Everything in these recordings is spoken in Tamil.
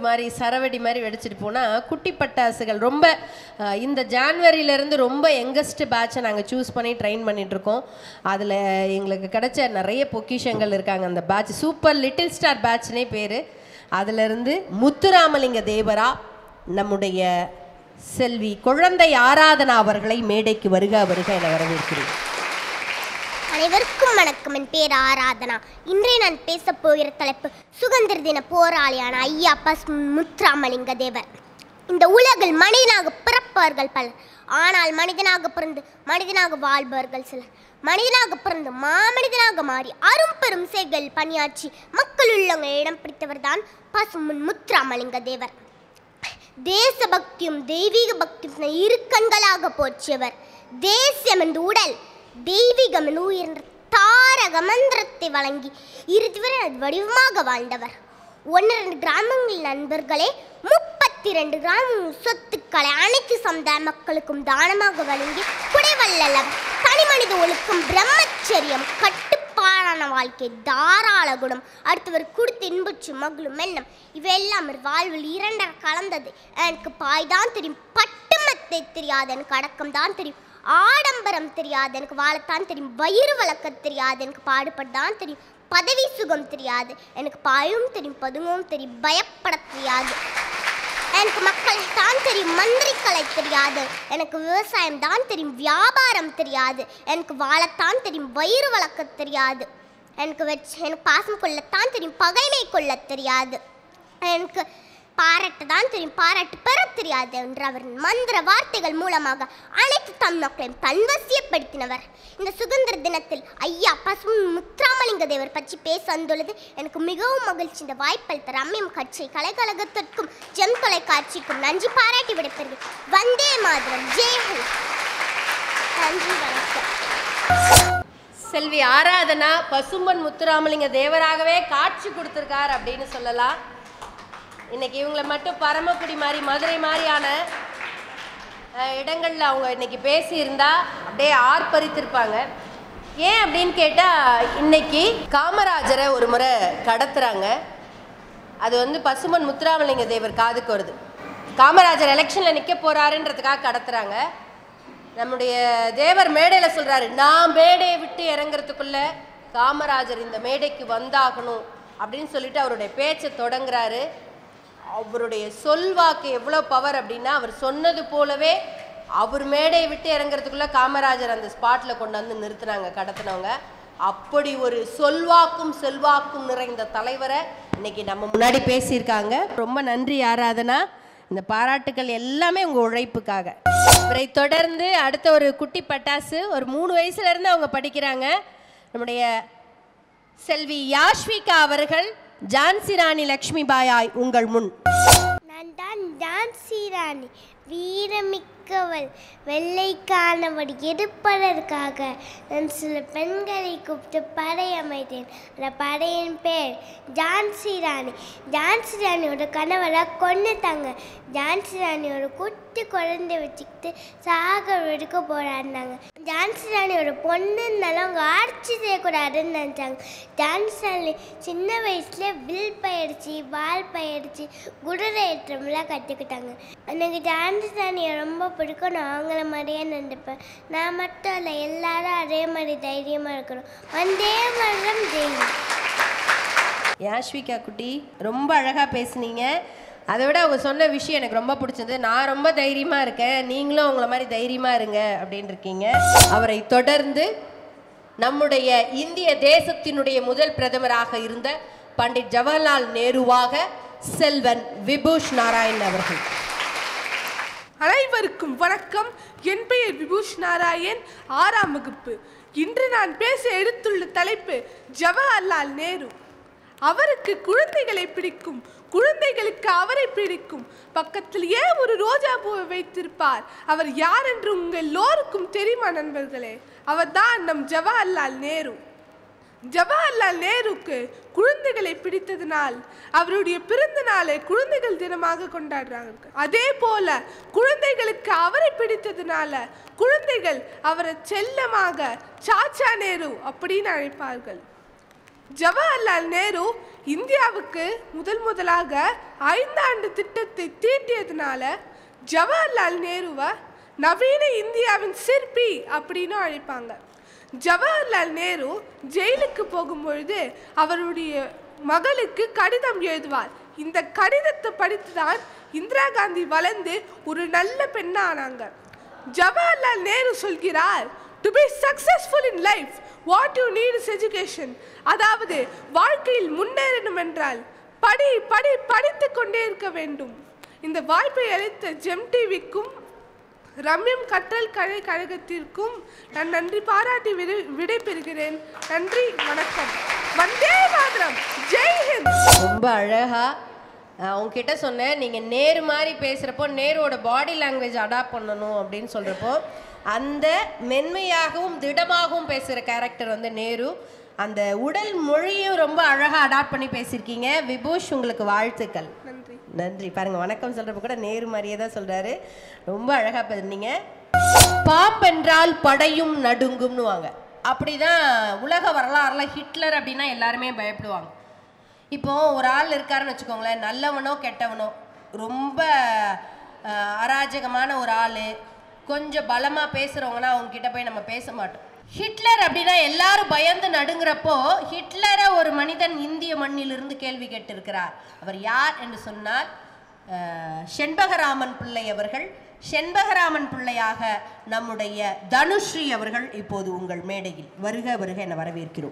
மாதிரி சரவெடி மாதிரி வெடிச்சிட்டு போனால் குட்டி பட்டாசுகள் ரொம்ப அஹ், இந்த ஜான்வரியிலேருந்து ரொம்ப யங்கஸ்ட் பேட்சை நாங்கள் சூஸ் பண்ணி ட்ரெயின் பண்ணிகிட்ருக்கோம் அதில் எங்களுக்கு கிடைச்ச நிறைய பொக்கிஷங்கள் இருக்காங்க அந்த பேட்ச் சூப்பர் லிட்டில் ஸ்டார் பேட்ச்னே பேர் அதிலிருந்து முத்துராமலிங்க தேவரா நம்முடைய செல்வி குழந்தை ஆராதனா அவர்களை மேடைக்கு வருக வருக என வரவேற்கிறேன் அனைவருக்கும் வணக்கம் என் பேர் ஆராதனா இன்றைய நான் பேசப் போகிற தலைப்பு சுதந்திர தின போராளியான ஐயா பஸ் முத்துராமலிங்க தேவர் இந்த உலகில் மனிதனாக பிறப்பவர்கள் பலர் ஆனால் மனிதனாக பிறந்து மனிதனாக வாழ்பவர்கள் சிலர் மனிதனாக பிறந்து மாமனிதனாக மாறி அரும்பெரும் செயல்கள் பணியாற்றி மக்கள் உள்ளவங்க இடம் பிடித்தவர்தான் பசுமுன் முத்துராமலிங்க தேவர் தேசபக்தியும் தெய்வீக பக்தியும் இரு கண்களாக போற்றியவர் தேசியம் என்ற உடல் தெய்வீகம் என்ற உயர்ந்த தாரக மந்திரத்தை வழங்கி இறுதிவரை அது வடிவமாக வாழ்ந்தவர் ஒன்று ரெண்டு கிராமங்கள் நண்பர்களே முப்பத்தி ரெண்டு கிராம சொத்துக்களை அனைத்து சமுதாய மக்களுக்கும் தானமாக வழங்கி குடைவல்லவர் தனிமனித ஒழுக்கம் பிரம்மச்சரியம் கட்டுப்பாடான வாழ்க்கை தாராள குணம் அடுத்தவர் கொடுத்து இன்புற்று மகளும் எண்ணம் இவையெல்லாம் ஒரு வாழ்வில் இரண்டரை கலந்தது எனக்கு பாய் தான் தெரியும் பட்டுமத்தை தெரியாது எனக்கு அடக்கம் தான் தெரியும் ஆடம்பரம் தெரியாது எனக்கு வாழத்தான் தெரியும் வயிறு வளர்க்க தெரியாது எனக்கு பாடுபட தான் தெரியும் பதவி சுகம் தெரியாது எனக்கு பாயும் தெரியும் பதுங்கவும் தெரியும் பயப்பட தெரியாது எனக்கு மக்கள் தான் தெரியும் மந்திரிக்கலை தெரியாது எனக்கு விவசாயம் தான் தெரியும் வியாபாரம் தெரியாது எனக்கு வாழத்தான் தெரியும் வயிறு வளர்க்க தெரியாது எனக்கு வச்சு எனக்கு பாசம் கொள்ளத்தான் தெரியும் பகைமை கொள்ள தெரியாது எனக்கு பாராட்ட தான் தெரியும் பாராட்டு பெற தெரியாது என்று அவர் மந்திர வார்த்தைகள் மூலமாக அனைத்து தம் மக்களையும் தன்வசியப்படுத்தினவர் இந்த சுதந்திர தினத்தில் ஐயா பசு முத்துராமலிங்க தேவர் பற்றி பேச வந்துள்ளது எனக்கு மிகவும் மகிழ்ச்சி இந்த வாய்ப்பளித்த ரம்யம் கட்சி கலைக்கழகத்திற்கும் ஜெம் தொலைக்காட்சிக்கும் நன்றி பாராட்டி விடைபெறுகிறேன் வந்தே மாதிரம் ஜெயஹிந்த் நன்றி வணக்கம் செல்வி ஆராதனா பசும்பன் முத்துராமலிங்க தேவராகவே காட்சி கொடுத்துருக்கார் அப்படின்னு சொல்லலாம் இன்னைக்கு இவங்கள மட்டும் பரமக்குடி மாதிரி மதுரை மாதிரியான அஹ், இடங்கள்ல அவங்க இன்னைக்கு பேசியிருந்தா அப்படியே ஆர்ப்பரித்திருப்பாங்க ஏன் அப்படின்னு கேட்டால் இன்னைக்கு காமராஜரை ஒரு முறை கடத்துறாங்க அது வந்து பசுமன் முத்துராமலிங்க தேவர் காதுக்கு வருது காமராஜர் எலெக்ஷனில் நிற்க போறாருன்றதுக்காக கடத்துறாங்க நம்முடைய தேவர் மேடையில் சொல்றாரு நான் மேடையை விட்டு இறங்குறதுக்குள்ள காமராஜர் இந்த மேடைக்கு வந்தாகணும் அப்படின்னு சொல்லிட்டு அவருடைய பேச்சை தொடங்குறாரு அவருடைய சொல்வாக்கு எவ்வளோ பவர் அப்படின்னா அவர் சொன்னது போலவே அவர் மேடையை விட்டு இறங்குறதுக்குள்ள காமராஜர் அந்த ஸ்பாட்ல கொண்டு வந்து நிறுத்தினாங்க கடத்தினவங்க அப்படி ஒரு சொல்வாக்கும் செல்வாக்கும் நிறைந்த தலைவரை இன்னைக்கு நம்ம முன்னாடி பேசியிருக்காங்க ரொம்ப நன்றி ஆராதனா இந்த பாராட்டுக்கள் எல்லாமே உங்கள் உழைப்புக்காக இவரை தொடர்ந்து அடுத்த ஒரு குட்டி பட்டாசு ஒரு மூணு வயசுல இருந்து அவங்க படிக்கிறாங்க நம்முடைய செல்வி யாஷ்விகா அவர்கள் ஜான்சி ராணி லக்ஷ்மி பாயாய் உங்கள் முன் நான் தான் ஜான்சி ராணி வீரமிக்கவள் வெள்ளைக்கானவள் எடுப்பதற்காக நான் சில பெண்களை கூப்பிட்டு படை அமைத்தேன் அந்த படையின் பேர் ஜான்சி ராணி ஜான்சி ராணியோட கணவரை கொண்டுட்டாங்க ஜான்சி ராணியோட குட்டி குழந்தை வச்சுக்கிட்டு சாக எடுக்க போராடினாங்க ஜான்சி ராணியோட பொண்ணுன்னாலும் அவங்க ஆட்சி செய்யக்கூடாதுன்னு நினச்சாங்க ஜான்சி ராணி சின்ன வயசுல வில் பயிற்சி வால் பயிற்சி குதிரை ஏற்றம்லாம் கற்றுக்கிட்டாங்க எனக்கு ஜான்சி ராணியை ரொம்ப பிடிக்கும் நான் அவங்கள மாதிரியே நினைப்பேன் நான் மட்டும் இல்லை எல்லாரும் அதே மாதிரி தைரியமாக இருக்கணும் வந்தே மரம் ஜெயிலும் யாஷ்விகா குட்டி ரொம்ப அழகாக பேசுனீங்க அதை விட அவங்க சொன்ன விஷயம் எனக்கு ரொம்ப பிடிச்சது நான் ரொம்ப தைரியமாக இருக்கேன் நீங்களும் அவங்கள மாதிரி தைரியமாக இருங்க அப்படின்னு இருக்கீங்க அவரை தொடர்ந்து நம்முடைய இந்திய தேசத்தினுடைய முதல் பிரதமராக இருந்த பண்டிட் ஜவஹர்லால் நேருவாக செல்வன் விபூஷ் நாராயண் அவர்கள் அனைவருக்கும் வணக்கம் என் பெயர் விபூஷ் நாராயண் ஆறாம் வகுப்பு இன்று நான் பேச எடுத்துள்ள தலைப்பு ஜவஹர்லால் நேரு அவருக்கு குழந்தைகளை பிடிக்கும் குழந்தைகளுக்கு அவரை பிடிக்கும் பக்கத்தில் ஏன் ஒரு ரோஜா பூவை வைத்திருப்பார் அவர் யார் என்று உங்கள் எல்லோருக்கும் தெரியுமா நண்பர்களே அவர்தான் நம் ஜவஹர்லால் நேரு ஜவஹர்லால் நேருக்கு குழந்தைகளை பிடித்ததினால் அவருடைய பிறந்த நாளை குழந்தைகள் தினமாக கொண்டாடுறாங்க அதே போல குழந்தைகளுக்கு அவரை பிடித்ததுனால குழந்தைகள் அவரை செல்லமாக சாச்சா நேரு அப்படின்னு அழைப்பார்கள் ஜவஹர்லால் நேரு இந்தியாவுக்கு முதல் முதலாக ஐந்தாண்டு திட்டத்தை தீட்டியதுனால ஜவஹர்லால் நேருவை நவீன இந்தியாவின் சிற்பி அப்படின்னு அழைப்பாங்க ஜவஹர்லால் நேரு ஜெயிலுக்கு போகும்பொழுது அவருடைய மகளுக்கு கடிதம் எழுதுவார் இந்த கடிதத்தை படித்துதான் இந்திரா காந்தி வளர்ந்து ஒரு நல்ல பெண்ணானாங்க ஜவஹர்லால் நேரு சொல்கிறார் to be successful in life what you need is education அதாவது வாழ்க்கையில் முன்னேறணும் என்றால் படி படி படித்து கொண்டே இருக்க வேண்டும் இந்த வாய்ப்பை அளித்த ஜெம் டிவிக்கும் ரம்யம் கற்றல் கலை கழகத்திற்கும் நான் நன்றி பாராட்டி விடை விடைபெறுகிறேன் நன்றி வணக்கம் வந்தே மாதரம் ஜெய் ஹிந்த் ரொம்ப அழகா அஹ், உங்ககிட்ட சொன்னேன் நீங்கள் நேரு மாதிரி பேசுகிறப்போ நேருவோட பாடி லாங்குவேஜ் அடாப்ட் பண்ணணும் அப்படின்னு சொல்கிறப்போ அந்த மென்மையாகவும் திடமாகவும் பேசுகிற கேரக்டர் வந்து நேரு அந்த உடல் மொழியும் ரொம்ப அழகாக அடாப்ட் பண்ணி பேசியிருக்கீங்க விபூஷ் உங்களுக்கு வாழ்த்துக்கள் நன்றி நன்றி பாருங்க வணக்கம் சொல்றப்ப கூட நேரு மாதிரியே தான் சொல்றாரு ரொம்ப அழகா பண்ணீங்க பாம்பென்றால் படையும் நடுங்கும்னுவாங்க அப்படிதான் உலக வரலாறுல ஹிட்லர் அப்படின்னா எல்லாருமே பயப்படுவாங்க இப்போ ஒரு ஆள் இருக்காருன்னு வச்சுக்கோங்களேன் நல்லவனோ கெட்டவனோ ரொம்ப அஹ், அராஜகமான ஒரு ஆள் கொஞ்சம் பலமா பேசுறவங்கன்னா அவங்க கிட்ட போய் நம்ம பேச மாட்டோம் ஹிட்லர் அப்படின்னா எல்லாரும் பயந்து நடுங்கிறப்போ ஹிட்லரை ஒரு மனிதன் இந்திய மண்ணிலிருந்து கேள்வி கேட்டிருக்கிறார் அவர் யார் என்று சொன்னால் அஹ், செண்பகராமன் பிள்ளை அவர்கள் செண்பகராமன் பிள்ளையாக நம்முடைய தனுஸ்ரீ அவர்கள் இப்போது உங்கள் மேடையில் வருக வருக என வரவேற்கிறோம்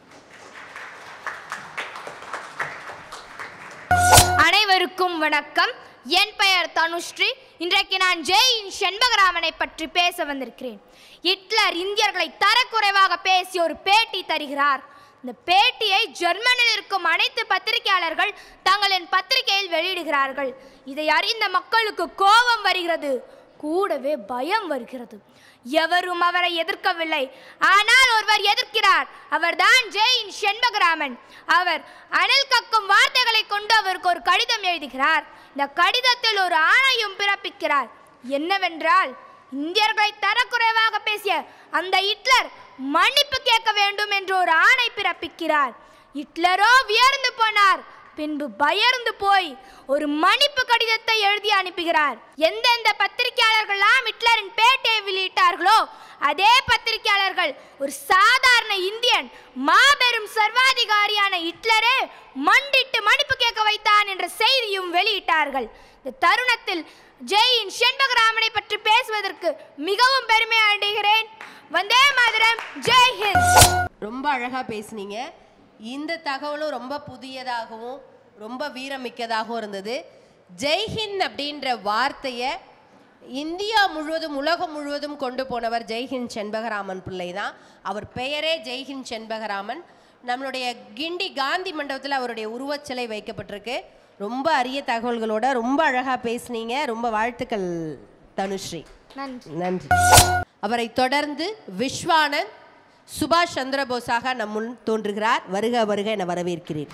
அனைவருக்கும் வணக்கம் என் பெயர் தனுஸ்ரீ இன்றைக்கு நான் ஜெயின் செண்பகராமனை பற்றி பேச வந்திருக்கிறேன் ஹிட்லர் இந்தியர்களை தரக்குறைவாக பேசி ஒரு பேட்டி தருகிறார் இந்த பேட்டியை ஜெர்மனியில் இருக்கும் அனைத்து பத்திரிகையாளர்கள் தங்களின் பத்திரிகையில் வெளியிடுகிறார்கள் இதை அறிந்த மக்களுக்கு கோபம் வருகிறது கூடவே பயம் வருகிறது எவரும் அவரை எதிர்க்கவில்லை ஆனால் ஒருவர் எதிர்க்கிறார் அவர்தான் ஜெயின் செண்பகராமன் அவர் அனல் கக்கும் வார்த்தைகளை கொண்டு அவருக்கு ஒரு கடிதம் எழுதுகிறார் இந்த கடிதத்தில் ஒரு ஆணையும் பிறப்பிக்கிறார் என்னவென்றால் இந்தியர்களை தரக்குறைவாக பேசிய அந்த ஹிட்லர் மன்னிப்பு கேட்க வேண்டும் என்று ஒரு ஆணை பிறப்பிக்கிறார் ஹிட்லரோ வியர்ந்து போனார் பின்பு பயர்ந்து போய் ஒரு மன்னிப்பு கடிதத்தை எழுதி அனுப்புகிறார் எந்தெந்த பத்திரிகையாளர்கள்லாம் ஹிட்லரின் பேட்டியை வெளியிட்டார்களோ அதே பத்திரிகையாளர்கள் ஒரு சாதாரண இந்தியன் மாபெரும் சர்வாதிகாரியான ஹிட்லரே மண்டிட்டு மன்னிப்பு கேட்க வைத்தான் என்ற செய்தியும் வெளியிட்டார்கள் இந்த தருணத்தில் ஜெயின் செண்பகராமனை பற்றி பேசுவதற்கு மிகவும் பெருமை அடைகிறேன் வந்தே மாதரம் ஜெய் ஹிந்த் ரொம்ப அழகா பேசுனீங்க இந்த தகவலும் ரொம்ப புதியதாகவும் ரொம்ப வீரமிக்கதாகவும் இருந்தது ஜெய்ஹிந்த் அப்படின்ற வார்த்தையை இந்தியா முழுவதும் உலகம் முழுவதும் கொண்டு போனவர் ஜெய்ஹிந்த் செண்பகராமன் பிள்ளை தான் அவர் பெயரே ஜெய்ஹிந்த் செண்பகராமன் நம்மளுடைய கிண்டி காந்தி மண்டபத்தில் அவருடைய உருவச்சிலை வைக்கப்பட்டிருக்கு ரொம்ப அரிய தகவல்களோட ரொம்ப அழகாக பேசுனீங்க ரொம்ப வாழ்த்துக்கள் தனுஸ்ரீ நன்றி நன்றி அவரை தொடர்ந்து விஸ்வானந்த் சுபாஷ் சந்திரபோஸாக நம் முன் தோன்றுகிறார் வருக வருக என வரவேற்கிறேன்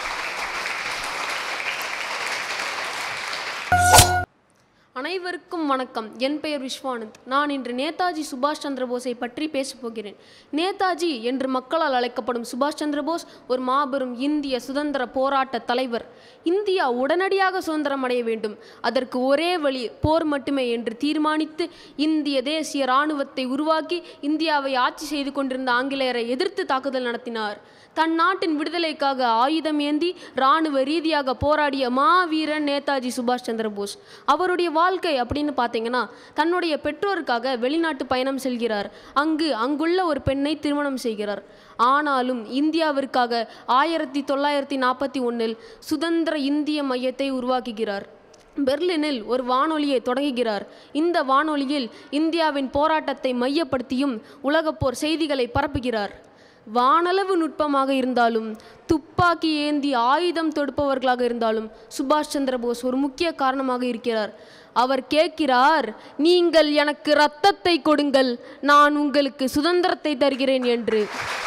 அனைவருக்கும் வணக்கம் என் பெயர் விஸ்வானந்த் நான் இன்று நேதாஜி சுபாஷ் சந்திர போஸை பற்றி பேசப் போகிறேன் நேதாஜி என்று மக்களால் அழைக்கப்படும் சுபாஷ் சந்திர போஸ் ஒரு மாபெரும் இந்திய சுதந்திர போராட்ட தலைவர் இந்தியா உடனடியாக சுதந்திரம் அடைய வேண்டும் அதற்கு ஒரே வழி போர் மட்டுமே என்று தீர்மானித்து இந்திய தேசிய இராணுவத்தை உருவாக்கி இந்தியாவை ஆட்சி செய்து கொண்டிருந்த ஆங்கிலேயரை எதிர்த்து தாக்குதல் நடத்தினார் தன் நாட்டின் விடுதலைக்காக ஆயுதம் ஏந்தி இராணுவ ரீதியாக போராடிய மாவீரன் நேதாஜி சுபாஷ் சந்திர போஸ் அவருடைய வாழ்க்கை அப்படின்னு பார்த்தீங்கன்னா தன்னுடைய பெற்றோருக்காக வெளிநாட்டு பயணம் செல்கிறார் அங்கு அங்குள்ள ஒரு பெண்ணை திருமணம் செய்கிறார் ஆனாலும் இந்தியாவிற்காக ஆயிரத்தி தொள்ளாயிரத்தி நாற்பத்தி ஒன்றில் சுதந்திர இந்திய மையத்தை உருவாக்குகிறார் பெர்லினில் ஒரு வானொலியை தொடங்குகிறார் இந்த வானொலியில் இந்தியாவின் போராட்டத்தை மையப்படுத்தியும் உலகப்போர் செய்திகளை பரப்புகிறார் வானளவு நுட்பமாக இருந்தாலும் துப்பாக்கி ஏந்தி ஆயுதம் தொடுப்பவர்களாக இருந்தாலும் சுபாஷ் சந்திர போஸ் ஒரு முக்கிய காரணமாக இருக்கிறார் அவர் கேட்கிறார் நீங்கள் எனக்கு இரத்தத்தை கொடுங்கள் நான் உங்களுக்கு சுதந்திரத்தை தருகிறேன் என்று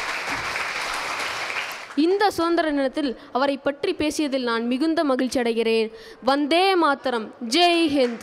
இந்த சுதந்திர தினத்தில் அவரை பற்றி பேசியதில் நான் மிகுந்த மகிழ்ச்சி அடைகிறேன் வந்தே மாத்தரம் ஜெய் ஹிந்த்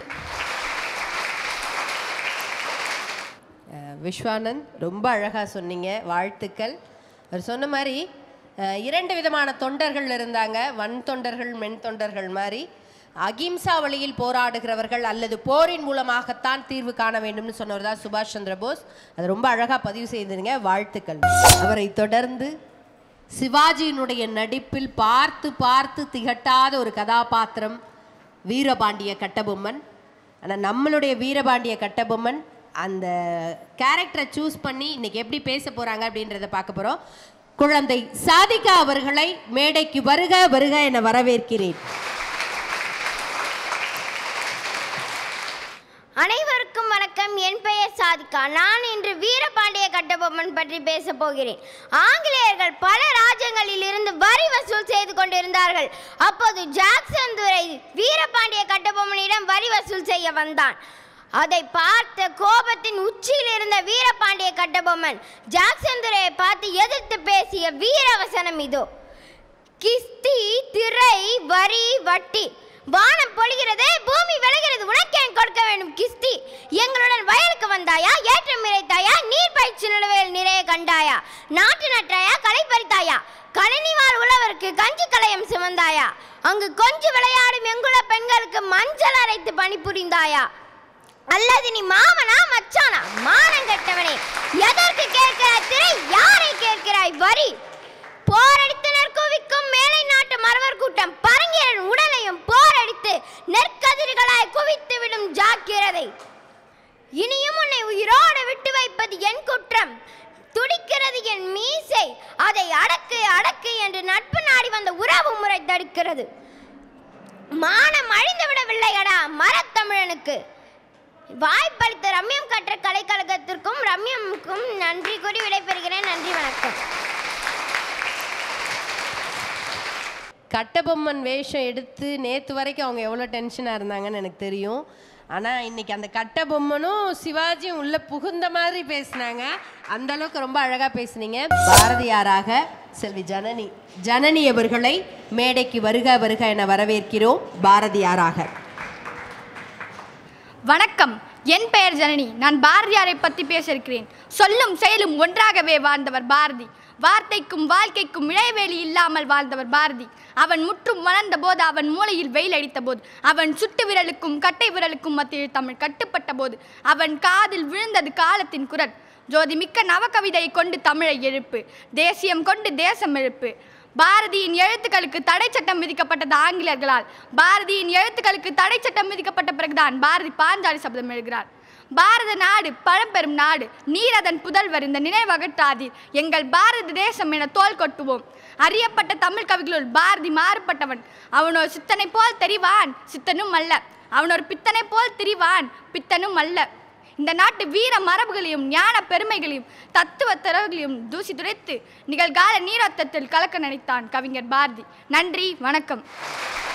அஹ், விஸ்வானந்த் ரொம்ப அழகாக சொன்னீங்க வாழ்த்துக்கள் அவர் சொன்ன மாதிரி அஹ், இரண்டு விதமான தொண்டர்கள் இருந்தாங்க வன் தொண்டர்கள் மென் தொண்டர்கள் மாதிரி அகிம்சா வழியில் போராடுகிறவர்கள் அல்லது போரின் மூலமாகத்தான் தீர்வு காண வேண்டும்னு சொன்னவர் தான் சுபாஷ் சந்திர போஸ் அது ரொம்ப அழகாக பதிவு செய்திருங்க வாழ்த்துக்கள் அவரை தொடர்ந்து சிவாஜியினுடைய நடிப்பில் பார்த்து பார்த்து திகட்டாத ஒரு கதாபாத்திரம் வீரபாண்டிய கட்டபொம்மன் ஆனால் நம்மளுடைய வீரபாண்டிய கட்டபொம்மன் அந்த கேரக்டரை சூஸ் பண்ணி இன்னைக்கு எப்படி பேச போறாங்க அப்படின்றத பார்க்க போறோம் குழந்தை சாதிகா அவர்களை மேடைக்கு வருக வருக என வரவேற்கிறேன் அனைவருக்கும் வணக்கம் என் பெயர் சாதிகா நான் இன்று வீரபாண்டிய கட்டபொம்மன் பற்றி பேச போகிறேன் ஆங்கிலேயர்கள் பல ராஜ்யங்களில் இருந்து வரி வசூல் செய்து கொண்டிருந்தார்கள் அப்போது ஜாக்சன் துரை வீரபாண்டிய கட்டபொம்மனிடம் வரி வசூல் செய்ய வந்தான் அதை பார்த்த கோபத்தின் உச்சியில் இருந்த வீரபாண்டிய கட்டபொம்மன் ஜாக்சன் துரையை பார்த்து எதிர்த்து பேசிய வீரவசனம் இதோ கிஸ்தி திரை வரி வட்டி வானம் பொழிகிறது பூமி விளைகிறது உனக்கு ஏன் கொடுக்க வேண்டும் கிஸ்தி எங்களுடன் வயலுக்கு வந்தாயா ஏற்றம் இறைத்தாயா நீர் பயிற்சி நிலவையில் நிறைய கண்டாயா நாட்டு நட்டாயா களை பறித்தாயா கணினிவாள் உழவருக்கு கஞ்சி கலையம் சுமந்தாயா அங்கு கொஞ்சி விளையாடும் எங்குல பெண்களுக்கு மஞ்சள் அரைத்து பணிபுரிந்தாயா அல்லது நீ மாமனா மச்சானா மானம் கெட்டவனே எதற்கு கேட்கிறாய் திரை யாரை கேட்கிறாய் வரி போரடித்து நெற்குவிக்கும் மேலை நாட்டு மறவர் கூட்டம் பரங்கியரின் உடலையும் போரடித்து நெற்கதிர்களாய் குவித்து விடும் ஜாக்கிரதை இனியும் உன்னை உயிரோடு விட்டு வைப்பது என் குற்றம் துடிக்கிறது என் மீசை அதை அடக்கு அடக்கு என்று நட்பு நாடி வந்த உறவு முறை தடுக்கிறது மானம் அழிந்து விடவில்லையடா மரத்தமிழனுக்கு வாய்ப்பளித்த ரம்யம் கற்ற கலைக்கழகத்திற்கும் ரம்யமுக்கும் நன்றி கூறி விடைபெறுகிறேன் நன்றி வணக்கம் கட்டபொம்மன் வேஷம் எடுத்து நேத்து வரைக்கும் அவங்க எவ்வளோ டென்ஷனாக இருந்தாங்கன்னு எனக்கு தெரியும் ஆனால் இன்னைக்கு அந்த கட்டபொம்மனும் சிவாஜியும் உள்ள புகுந்த மாதிரி பேசினாங்க அந்த அளவுக்கு ரொம்ப அழகாக பேசுனீங்க பாரதியாராக செல்வி ஜனனி ஜனனி அவர்களை மேடைக்கு வருக வருக என வரவேற்கிறோம் பாரதியாராக வணக்கம் என் பெயர் ஜனனி நான் பாரதியாரை பற்றி பேச இருக்கிறேன் சொல்லும் செயலும் ஒன்றாகவே வாழ்ந்தவர் பாரதி வார்த்தைக்கும் வாழ்க்கைக்கும் இடைவெளி இல்லாமல் வாழ்ந்தவர் பாரதி அவன் முற்றும் வளர்ந்த போது அவன் மூளையில் வெயில் அடித்த போது அவன் சுட்டு விரலுக்கும் கட்டை விரலுக்கும் மத்தியில் தமிழ் கட்டுப்பட்ட போது அவன் காதில் விழுந்தது காலத்தின் குரல் ஜோதி மிக்க நவகவிதையை கொண்டு தமிழை எழுப்பு தேசியம் கொண்டு தேசம் எழுப்பு பாரதியின் எழுத்துக்களுக்கு தடை சட்டம் விதிக்கப்பட்டது ஆங்கிலேயர்களால் பாரதியின் எழுத்துக்களுக்கு தடை சட்டம் விதிக்கப்பட்ட பிறகுதான் பாரதி பாஞ்சாலி சபதம் எழுகிறார் பாரத நாடு பழம்பெரும் நாடு நீர் அதன் புதல்வர் இந்த நினைவகற்றாதீர் எங்கள் பாரத தேசம் என தோல் கொட்டுவோம் அறியப்பட்ட தமிழ் கவிகளுள் பாரதி மாறுபட்டவன் அவன் ஒரு சித்தனை போல் தெரிவான் சித்தனும் அல்ல அவன் ஒரு பித்தனை போல் திரிவான் பித்தனும் அல்ல இந்த நாட்டு வீர மரபுகளையும் ஞான பெருமைகளையும் தத்துவ தரவுகளையும் தூசி துடைத்து நிகழ்கால நீரோட்டத்தில் கலக்க நினைத்தான் கவிஞர் பாரதி நன்றி வணக்கம்